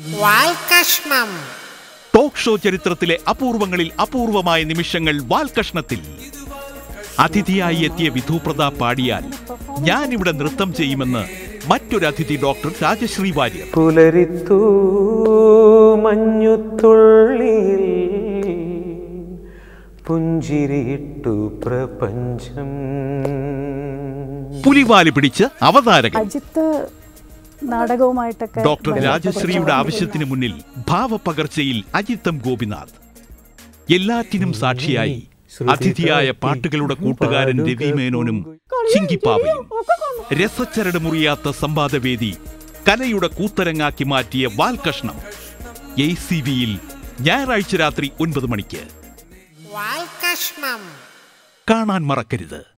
വാൽകഷ്ണം talk show ചരിത്രത്തിലെ അപൂർവങ്ങളിൽ അപൂർവമായ നിമിഷങ്ങൾ വാൽകഷ്ണത്തിൽ അതിഥിയായി എത്തിയ വിധു പ്രതാപ് പാടിയാൽ ഞാനിവിടെ നൃത്തം ചെയ്യുമെന്ന് മറ്റൊരു അതിഥി ഡോക്ടർ രാജശ്രീ വാര്യർ പുലരിത്തു മഞ്ഞുത്തുള്ളിയിൽ പുഞ്ചിരിയിട്ടു പ്രപഞ്ചം പുലിവാല് പിടിച്ച് അവതാരകൻ അജിത്ത് നാടകവുമായിട്ടൊക്കെ ഡോക്ടർ ബന്ധപ്പെട്ട രാജശ്രീയുടെ കുറച്ച് ആവശ്യത്തിന് മുന്നിൽ ഭാവപകർച്ചയിൽ അജിത്തം ഗോപിനാഥ് എല്ലാറ്റിനും സാക്ഷിയായി അതിഥിയായ പാട്ടുകളുടെ കൂട്ടുകാരൻ രവി മേനോനും ചിങ്കിപ്പാവയും രസച്ചരട് മുറിയാത്ത സംവാദവേദി കലയുടെ കൂത്തരങ്ങാക്കി മാറ്റിയ വാൽകഷ്ണം എ സി വിയിൽ ഞായറാഴ്ച രാത്രി ഒൻപത് മണിക്ക് വാൽകഷ്ണം കാണാൻ മറക്കരുത്